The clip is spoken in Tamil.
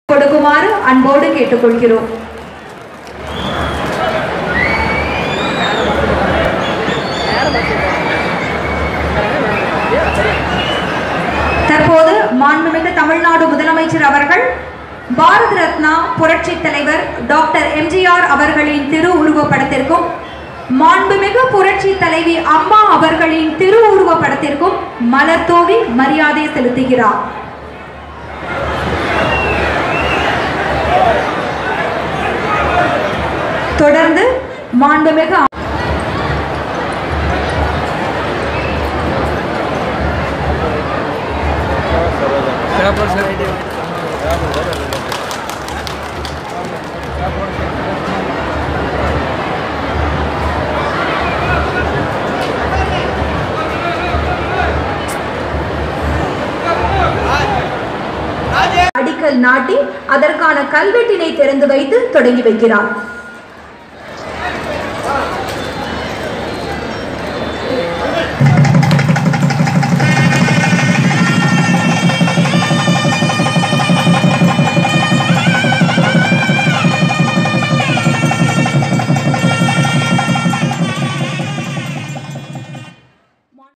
கொடுக்குமாறு அன்போடு கேட்டுக்கொள்கிறோம் தற்போது மாண்புமிகு தமிழ்நாடு முதலமைச்சர் அவர்கள் பாரத ரத்னா புரட்சி தலைவர் டாக்டர் எம்ஜிஆர் அவர்களின் திரு உருவப்படத்திற்கும் மாண்புமிகு புரட்சி தலைவி அம்மா அவர்களின் திரு உருவப்படத்திற்கும் மலர் தூவி மரியாதை செலுத்துகிறார் தொடர்ந்து மாண்புமிகு அடிக்கல் நாட்டி அதற்கான கல்வெட்டினை திறந்து வைத்து தொடங்கி வைக்கிறார்